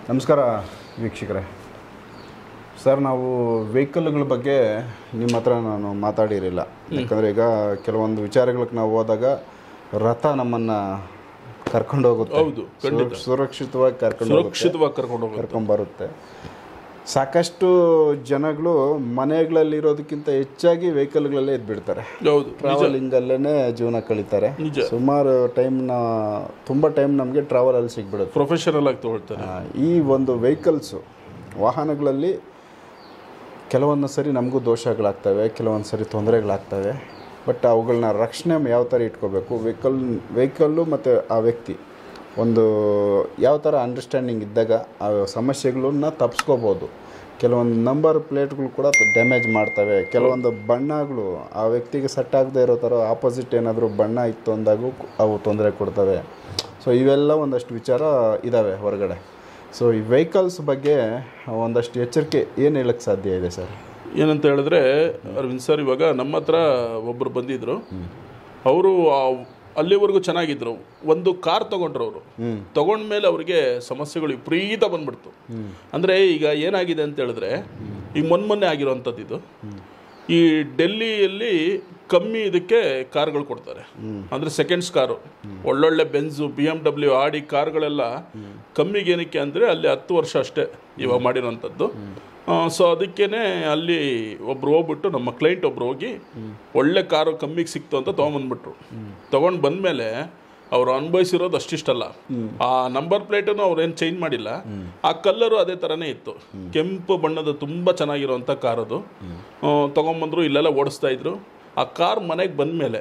ನಮಸ್ಕಾರ ವೀಕ್ಷಕರೇ ಸರ್ ನಾವು ವೆಹಿಕಲ್ಗಳ ಬಗ್ಗೆ ನಿಮ್ಮ ಹತ್ರ ನಾನು ಮಾತಾಡಿರಲಿಲ್ಲ ಯಾಕಂದರೆ ಈಗ ಕೆಲವೊಂದು ವಿಚಾರಗಳಿಗೆ ನಾವು ಹೋದಾಗ ರಥ ನಮ್ಮನ್ನು ಕರ್ಕೊಂಡು ಹೋಗುತ್ತೆ ಹೌದು, ಖಂಡಿತ. ಸುರ- ಸುರಕ್ಷಿತವಾಗಿ ಕರ್ಕೊಂಡು ಹೋಗುತ್ತೆ ಸುರಕ್ಷಿತವಾಗಿ ಕರ್ಕೊಂಡು ಹೋಗೋದು ಕರ್ಕೊಂಬರುತ್ತೆ ಸಾಕಷ್ಟು ಜನಗಳು ಮನೆಗಳಲ್ಲಿರೋದಕ್ಕಿಂತ ಹೆಚ್ಚಾಗಿ ವೆಹಿಕಲ್ಗಳಲ್ಲೇ ಇದ್ಬಿಡ್ತಾರೆ ಹೌದು ಟ್ರಾವೆಲಿಂಗಲ್ಲೇ ಜೀವನ ಕಳೀತಾರೆ ನಿಜ. ಸುಮಾರು ಟೈಮ್ನ ತುಂಬ ಟೈಮ್ ನಮಗೆ ಟ್ರಾವೆಲಲ್ಲಿ ಸಿಗ್ಬಿಡುತ್ತೆ ಪ್ರೊಫೆಷನಲ್ ಆಗಿ ತಗೊಳ್ತಾರೆ ಆ, ಈ ಒಂದು ವೆಹಿಕಲ್ಸು ವಾಹನಗಳಲ್ಲಿ ಕೆಲವೊಂದು ಸರಿ ನಮಗೂ ದೋಷಗಳಾಗ್ತವೆ ಕೆಲವೊಂದು ಸರಿ ತೊಂದರೆಗಳಾಗ್ತವೆ ಬಟ್ ಅವುಗಳನ್ನ ರಕ್ಷಣೆ ಯಾವ ಥರ ಇಟ್ಕೋಬೇಕು ವೆಹಿಕಲ್ ವೆಹಿಕಲ್ಲು ಮತ್ತು ಆ ವ್ಯಕ್ತಿ ಒಂದು ಯಾವ ಥರ ಅಂಡರ್ಸ್ಟ್ಯಾಂಡಿಂಗ್ ಇದ್ದಾಗ ಆ ಸಮಸ್ಯೆಗಳನ್ನ ತಪ್ಪಿಸ್ಕೋಬೋದು ಕೆಲವೊಂದು ನಂಬರ್ ಪ್ಲೇಟ್ಗಳು ಕೂಡ ಡ್ಯಾಮೇಜ್ ಮಾಡ್ತವೆ ಕೆಲವೊಂದು ಬಣ್ಣಗಳು ಆ ವ್ಯಕ್ತಿಗೆ ಸೆಟ್ ಆಗದೆ ಇರೋ ಥರ ಆಪೋಸಿಟ್ ಏನಾದರೂ ಬಣ್ಣ ಇತ್ತು ಅಂದಾಗೂ ಅವು ತೊಂದರೆ ಕೊಡ್ತವೆ ಸೊ ಇವೆಲ್ಲ ಒಂದಷ್ಟು ವಿಚಾರ ಇದ್ದಾವೆ ಹೊರಗಡೆ ಸೊ ಈ ವೆಹಿಕಲ್ಸ್ ಬಗ್ಗೆ ಒಂದಷ್ಟು ಎಚ್ಚರಿಕೆ ಏನು ಹೇಳಕ್ಕೆ ಸಾಧ್ಯ ಇದೆ ಸರ್ ಏನಂತ ಹೇಳಿದ್ರೆ ಅರವಿಂದ್ ಸರ್ ಇವಾಗ ನಮ್ಮ ಹತ್ರ ಒಬ್ಬರು ಬಂದಿದ್ರು ಅವರು ಅಲ್ಲಿವರೆಗೂ ಚೆನ್ನಾಗಿದ್ರು ಒಂದು ಕಾರ್ ತಗೊಂಡ್ರು ಅವರು ತಗೊಂಡ್ಮೇಲೆ ಅವ್ರಿಗೆ ಸಮಸ್ಯೆಗಳು ವಿಪರೀತ ಬಂದ್ಬಿಡ್ತು ಅಂದ್ರೆ ಈಗ ಏನಾಗಿದೆ ಅಂತ ಹೇಳಿದ್ರೆ ಈಗ ಮೊನ್ನೆ ಮೊನ್ನೆ ಆಗಿರೋಂಥದ್ದು ಇದು ಈ ಡೆಲ್ಲಿಯಲ್ಲಿ ಕಮ್ಮಿ ಇದಕ್ಕೆ ಕಾರ್ಗಳು ಕೊಡ್ತಾರೆ ಅಂದ್ರೆ ಸೆಕೆಂಡ್ಸ್ ಕಾರು ಒಳ್ಳೊಳ್ಳೆ Benz B M W Audi ಕಾರ್ಗಳೆಲ್ಲ ಕಮ್ಮಿಗೆ ಏನಕ್ಕೆ ಅಂದರೆ ಅಲ್ಲಿ ಹತ್ತು ವರ್ಷ ಅಷ್ಟೇ ಇವಾಗ ಮಾಡಿರೋಂಥದ್ದು ಸೊ ಅದಕ್ಕೇನೆ ಅಲ್ಲಿ ಒಬ್ರು ಹೋಗ್ಬಿಟ್ಟು ನಮ್ಮ ಕ್ಲೈಂಟ್ ಒಬ್ರು ಹೋಗಿ ಒಳ್ಳೆ ಕಾರು ಕಮ್ಮಿಗೆ ಸಿಕ್ತು ಅಂತ ತೊಗೊಂಬಂದ್ಬಿಟ್ರು ತೊಗೊಂಡು ಬಂದಮೇಲೆ ಅವ್ರು ಅನುಭವಿಸಿರೋದು ಅಷ್ಟಿಷ್ಟಲ್ಲ ಆ ನಂಬರ್ ಪ್ಲೇಟನ್ನು ಅವ್ರೇನು ಚೇಂಜ್ ಮಾಡಿಲ್ಲ ಆ ಕಲ್ಲರು ಅದೇ ಥರನೇ ಇತ್ತು ಕೆಂಪು ಬಣ್ಣದ ತುಂಬ ಚೆನ್ನಾಗಿರುವಂಥ ಕಾರ್ ಅದು ಆ, ತಗೊಂಬಂದ್ರು ಇಲ್ಲೆಲ್ಲ ಓಡಿಸ್ತಾ ಇದ್ರು ಆ ಕಾರ್ ಮನೆಗೆ ಬಂದಮೇಲೆ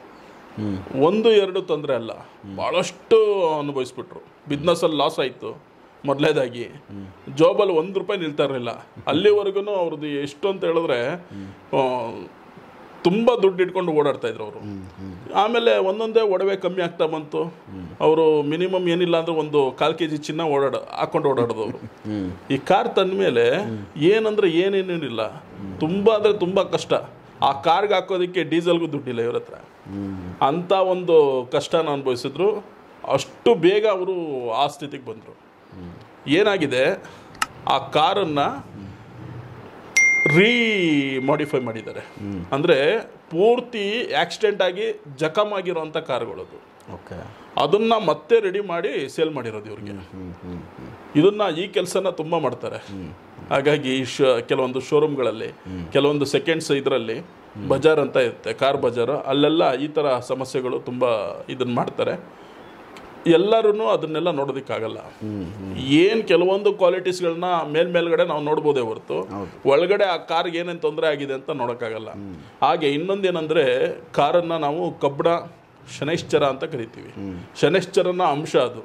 ಒಂದು ಎರಡು ತೊಂದರೆ ಅಲ್ಲ ಭಾಳಷ್ಟು ಅನುಭವಿಸ್ಬಿಟ್ರು ಬಿಸ್ನೆಸ್ಸಲ್ಲಿ ಲಾಸ್ ಆಯಿತು ಮೊದಲೇದಾಗಿ ಜಾಬಲ್ಲಿ ಒಂದು ರೂಪಾಯಿ ನಿಲ್ತಾ ಇರಲಿಲ್ಲ ಅಲ್ಲಿವರೆಗೂ ಅವ್ರದ್ದು ಎಷ್ಟು ಅಂತ ಹೇಳಿದ್ರೆ ಆ, ತುಂಬ ದುಡ್ಡು ಇಟ್ಕೊಂಡು ಓಡಾಡ್ತಾ ಇದ್ರು ಅವರು ಆಮೇಲೆ ಒಂದೊಂದೇ ಒಡವೆ ಕಮ್ಮಿ ಆಗ್ತಾ ಬಂತು ಅವರು ಮಿನಿಮಮ್ ಏನಿಲ್ಲ ಅಂದ್ರೆ ಒಂದು ಕಾಲು ಕೆ ಜಿ ಚಿನ್ನ ಓಡಾಡ ಹಾಕೊಂಡು ಓಡಾಡೋದವರು ಈ ಕಾರ್ ತಂದ ಮೇಲೆ ಏನಂದ್ರೆ ಏನೇನೇನಿಲ್ಲ ತುಂಬ ಅಂದ್ರೆ ತುಂಬ ಕಷ್ಟ ಆ ಕಾರ್ಗೆ ಹಾಕೋದಕ್ಕೆ ಡೀಸೆಲ್ಗೂ ದುಡ್ಡಿಲ್ಲ ಇವ್ರ ಹತ್ರ ಅಂತ ಒಂದು ಕಷ್ಟನ ಅನುಭವಿಸಿದ್ರು ಅಷ್ಟು ಬೇಗ ಅವರು ಆ ಸ್ಥಿತಿಗೆ ಬಂದರು ಏನಾಗಿದೆ ಆ ಕಾರನ್ನು ರೀ ಮಾಡಿಫೈ ಮಾಡಿದ್ದಾರೆ ಅಂದರೆ ಪೂರ್ತಿ ಆಕ್ಸಿಡೆಂಟ್ ಆಗಿ ಜಖಮ್ ಆಗಿರೋಂಥ ಕಾರ್ಗಳದು ಓಕೆ ಅದನ್ನ ಮತ್ತೆ ರೆಡಿ ಮಾಡಿ ಸೇಲ್ ಮಾಡಿರೋದು ಇವ್ರಿಗೆ ಇದನ್ನ ಈ ಕೆಲಸನ ತುಂಬ ಮಾಡ್ತಾರೆ ಹಾಗಾಗಿ ಈ ಶ ಕೆಲವೊಂದು ಶೋರೂಮ್ಗಳಲ್ಲಿ ಕೆಲವೊಂದು ಸೆಕೆಂಡ್ಸ್ ಇದರಲ್ಲಿ ಬಜಾರ್ ಅಂತ ಇರುತ್ತೆ ಕಾರ್ ಬಜಾರ್ ಅಲ್ಲೆಲ್ಲ ಈ ಥರ ಸಮಸ್ಯೆಗಳು ತುಂಬ ಇದನ್ನ ಮಾಡ್ತಾರೆ ಎಲ್ಲರೂ ಅದನ್ನೆಲ್ಲ ನೋಡೋದಕ್ಕಾಗಲ್ಲ ಏನು ಕೆಲವೊಂದು ಕ್ವಾಲಿಟೀಸ್ಗಳನ್ನ ಮೇಲ್ಮೇಲ್ಗಡೆ ನಾವು ನೋಡ್ಬೋದೇ ಹೊರತು ಒಳಗಡೆ ಆ ಕಾರ್ಗೆ ಏನೇನು ತೊಂದರೆ ಆಗಿದೆ ಅಂತ ನೋಡೋಕ್ಕಾಗಲ್ಲ ಹಾಗೆ ಇನ್ನೊಂದೇನೆಂದರೆ ಕಾರನ್ನು ನಾವು ಕಬ್ಬಣ ಶನೈಶ್ಚರ ಅಂತ ಕರಿತೀವಿ ಶನೈಶ್ಚರನ ಅಂಶ ಅದು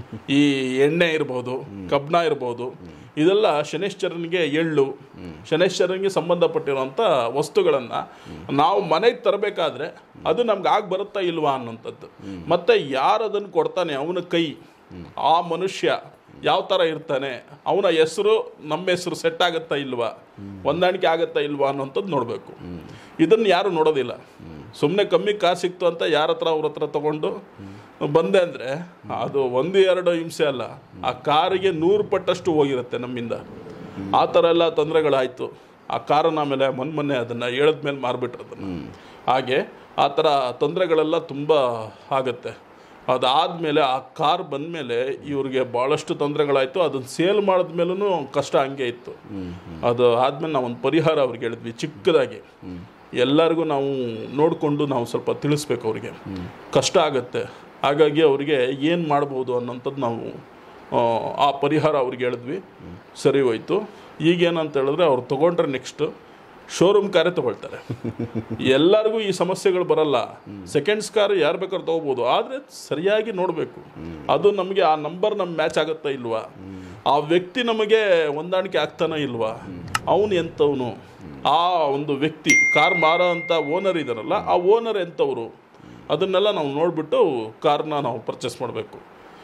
ಈ ಎಣ್ಣೆ ಇರ್ಬೋದು ಕಬ್ಬಣ ಇರ್ಬೋದು ಇದೆಲ್ಲ ಶನೈಶ್ಚರನಿಗೆ ಎಳ್ಳು ಶನೈಶ್ಚರನಿಗೆ ಸಂಬಂಧಪಟ್ಟಿರುವಂಥ ವಸ್ತುಗಳನ್ನು ನಾವು ಮನೆಗೆ ತರಬೇಕಾದ್ರೆ ಅದು ನಮ್ಗೆ ಆಗಿ ಬರುತ್ತಾ ಇಲ್ವಾ ಅನ್ನೋಂಥದ್ದು ಮತ್ತೆ ಯಾರು ಅದನ್ನು ಕೊಡ್ತಾನೆ ಅವನ ಕೈ ಆ ಮನುಷ್ಯ ಯಾವ ಥರ ಇರ್ತಾನೆ ಅವನ ಹೆಸರು ನಮ್ಮ ಹೆಸರು ಸೆಟ್ ಆಗುತ್ತಾ ಇಲ್ವಾ ಹೊಂದಾಣಿಕೆ ಆಗುತ್ತಾ ಇಲ್ವಾ ಅನ್ನೋಂಥದ್ದು ನೋಡಬೇಕು ಇದನ್ನು ಯಾರು ನೋಡೋದಿಲ್ಲ ಸುಮ್ಮನೆ ಕಮ್ಮಿ ಕಾಸು ಸಿಕ್ತು ಅಂತ ಯಾರ ಹತ್ರ ಅವ್ರ ಹತ್ರ ತಗೊಂಡು ಬಂದೆ ಅಂದರೆ ಅದು ಒಂದು ಎರಡು ಹಿಂಸೆ ಅಲ್ಲ ಆ ಕಾರಿಗೆ ನೂರು ಪಟ್ಟಷ್ಟು ಹೋಗಿರುತ್ತೆ ನಮ್ಮಿಂದ ಆ ಥರ ಎಲ್ಲ ತೊಂದರೆಗಳಾಯಿತು ಆ ಕಾರನ್ನ ಆಮೇಲೆ ಮೊನ್ನೆ ಮೊನ್ನೆ ಅದನ್ನು ಹೇಳಿದ್ಮೇಲೆ ಮಾರ್ಬಿಟ್ರು ಅದನ್ನು ಹಾಗೆ ಆ ಥರ ತೊಂದರೆಗಳೆಲ್ಲ ತುಂಬ ಆಗುತ್ತೆ ಅದಾದಮೇಲೆ ಆ ಕಾರ್ ಬಂದಮೇಲೆ ಇವ್ರಿಗೆ ಭಾಳಷ್ಟು ತೊಂದರೆಗಳಾಯಿತು ಅದನ್ನು ಸೇಲ್ ಮಾಡಿದ್ಮೇಲೂ ಕಷ್ಟ ಹಂಗೆ ಇತ್ತು ಅದು ಆದಮೇಲೆ ನಾವು ಒಂದು ಪರಿಹಾರ ಅವ್ರಿಗೆ ಹೇಳಿದ್ವಿ ಚಿಕ್ಕದಾಗಿ ಎಲ್ಲರಿಗೂ ನಾವು ನೋಡಿಕೊಂಡು ನಾವು ಸ್ವಲ್ಪ ತಿಳಿಸ್ಬೇಕು ಅವ್ರಿಗೆ ಕಷ್ಟ ಆಗುತ್ತೆ ಹಾಗಾಗಿ ಅವರಿಗೆ ಏನು ಮಾಡ್ಬೋದು ಅನ್ನೋಂಥದ್ದು ನಾವು ಆ, ಆ ಪರಿಹಾರ ಅವ್ರಿಗೆ ಹೇಳಿದ್ವಿ ಸರಿ ಹೋಯ್ತು ಈಗೇನಂತ ಹೇಳಿದ್ರೆ ಅವ್ರು ತೊಗೊಂಡ್ರೆ ನೆಕ್ಸ್ಟು ಶೋರೂಮ್ ಕಾರೇ ತಗೊಳ್ತಾರೆ ಎಲ್ಲರಿಗೂ ಈ ಸಮಸ್ಯೆಗಳು ಬರಲ್ಲ ಸೆಕೆಂಡ್ಸ್ ಕಾರ್ ಯಾರು ಬೇಕಾದ್ರೂ ತಗೋಬೋದು ಆದರೆ ಸರಿಯಾಗಿ ನೋಡಬೇಕು ಅದು ನಮಗೆ ಆ ನಂಬರ್ ನಮ್ಗೆ ಮ್ಯಾಚ್ ಆಗುತ್ತಾ ಇಲ್ವಾ ಆ ವ್ಯಕ್ತಿ ನಮಗೆ ಹೊಂದಾಣಿಕೆ ಆಗ್ತಾನ ಇಲ್ವಾ ಅವನು ಎಂಥವನು ಆ ಒಂದು ವ್ಯಕ್ತಿ ಕಾರ್ ಮಾರೋ ಅಂತ ಓನರ್ ಇದಾರಲ್ಲ ಆ ಓನರ್ ಎಂಥವ್ರು ಅದನ್ನೆಲ್ಲ ನಾವು ನೋಡಿಬಿಟ್ಟು ಕಾರ್ನ ನಾವು ಪರ್ಚೇಸ್ ಮಾಡಬೇಕು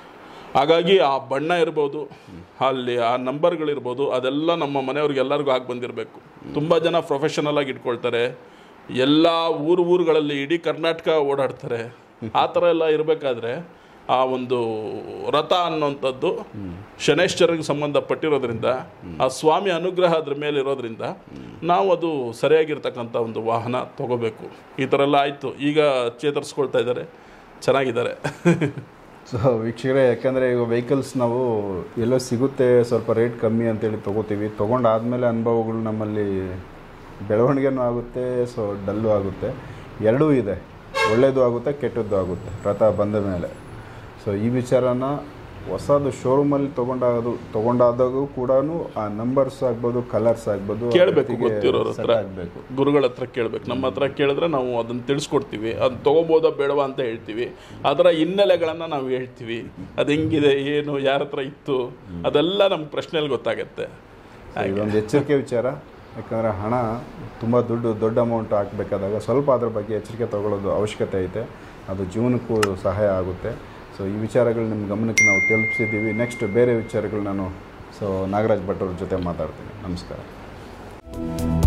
ಹಾಗಾಗಿ ಆ ಬಣ್ಣ ಇರ್ಬೋದು ಅಲ್ಲಿ ಆ ನಂಬರ್ಗಳಿರ್ಬೋದು ಅದೆಲ್ಲ ನಮ್ಮ ಮನೆಯವ್ರಿಗೆ ಎಲ್ಲರಿಗೂ ಆಗಿ ಬಂದಿರಬೇಕು ತುಂಬ ಜನ ಪ್ರೊಫೆಷನಲ್ ಆಗಿ ಇಟ್ಕೊಳ್ತಾರೆ ಎಲ್ಲ ಊರು ಊರುಗಳಲ್ಲಿ ಇಡೀ ಕರ್ನಾಟಕ ಓಡಾಡ್ತಾರೆ ಆ ಥರ ಎಲ್ಲ ಇರಬೇಕಾದ್ರೆ ಆ ಒಂದು ರಥ ಅನ್ನುವಂಥದ್ದು ಶನೇಶ್ವರಿಗೆ ಸಂಬಂಧಪಟ್ಟಿರೋದ್ರಿಂದ ಆ ಸ್ವಾಮಿ ಅನುಗ್ರಹ ಅದ್ರ ಮೇಲೆ ಇರೋದ್ರಿಂದ ನಾವು ಅದು ಸರಿಯಾಗಿರ್ತಕ್ಕಂಥ ಒಂದು ವಾಹನ ತಗೋಬೇಕು ಈ ಥರ ಎಲ್ಲ ಆಯಿತು ಈಗ ಚೇತರಿಸ್ಕೊಳ್ತಾ ಇದ್ದಾರೆ ಚೆನ್ನಾಗಿದ್ದಾರೆ ಸೊ ವೀಕ್ಷಕರೇ ಯಾಕಂದರೆ ಈಗ ವೆಹಿಕಲ್ಸ್ ನಾವು ಎಲ್ಲೋ ಸಿಗುತ್ತೆ ಸ್ವಲ್ಪ ರೇಟ್ ಕಮ್ಮಿ ಅಂತೇಳಿ ತೊಗೋತೀವಿ ತೊಗೊಂಡಾದ್ಮೇಲೆ ಅನುಭವಗಳು ನಮ್ಮಲ್ಲಿ ಬೆಳವಣಿಗೆನೂ ಆಗುತ್ತೆ ಸೊ ಡಲ್ಲು ಆಗುತ್ತೆ ಎರಡೂ ಇದೆ ಒಳ್ಳೆಯದು ಆಗುತ್ತೆ ಕೆಟ್ಟದ್ದು ಆಗುತ್ತೆ ರಥ ಬಂದ ಮೇಲೆ ಸೊ ಈ ವಿಚಾರನ ಹೊಸದು ಶೋರೂಮಲ್ಲಿ ತೊಗೊಂಡಾದು ತೊಗೊಂಡಾದಾಗೂ ಕೂಡ ಆ ನಂಬರ್ಸ್ ಆಗ್ಬೋದು ಕಲರ್ಸ್ ಆಗ್ಬೋದು ಕೇಳಬೇಕು ಗೊತ್ತಿರೋರ ಹತ್ರ ಆಗಬೇಕು ಗುರುಗಳ ಹತ್ರ ಕೇಳಬೇಕು ನಮ್ಮ ಹತ್ರ ಕೇಳಿದ್ರೆ ನಾವು ಅದನ್ನು ತಿಳಿಸ್ಕೊಡ್ತೀವಿ ಅದು ತೊಗೋಬೋದಾ ಬೇಡವಾ ಅಂತ ಹೇಳ್ತೀವಿ ಅದರ ಹಿನ್ನೆಲೆಗಳನ್ನು ನಾವು ಹೇಳ್ತೀವಿ ಅದು ಹೆಂಗಿದೆ ಏನು ಯಾರ ಹತ್ರ ಇತ್ತು ಅದೆಲ್ಲ ನಮ್ಮ ಪ್ರಶ್ನೆಯಲ್ಲಿ ಗೊತ್ತಾಗತ್ತೆ ಇದೊಂದು ಎಚ್ಚರಿಕೆ ವಿಚಾರ ಯಾಕಂದರೆ ಹಣ ತುಂಬ ದುಡ್ಡು ದೊಡ್ಡ ಅಮೌಂಟ್ ಹಾಕಬೇಕಾದಾಗ ಸ್ವಲ್ಪ ಅದ್ರ ಬಗ್ಗೆ ಎಚ್ಚರಿಕೆ ತಗೊಳ್ಳೋದು ಅವಶ್ಯಕತೆ ಐತೆ ಅದು ಜೀವನಕ್ಕೂ ಸಹಾಯ ಆಗುತ್ತೆ ಸೊ ಈ ವಿಚಾರಗಳು ನಿಮ್ಮ ಗಮನಕ್ಕೆ ನಾವು ತಲುಪಿಸಿದ್ದೀವಿ ನೆಕ್ಸ್ಟ್ ಬೇರೆ ವಿಚಾರಗಳು ನಾನು ಸೊ ನಾಗರಾಜ್ ಭಟ್ ಅವ್ರ ಜೊತೆ ಮಾತಾಡ್ತೀನಿ ನಮಸ್ಕಾರ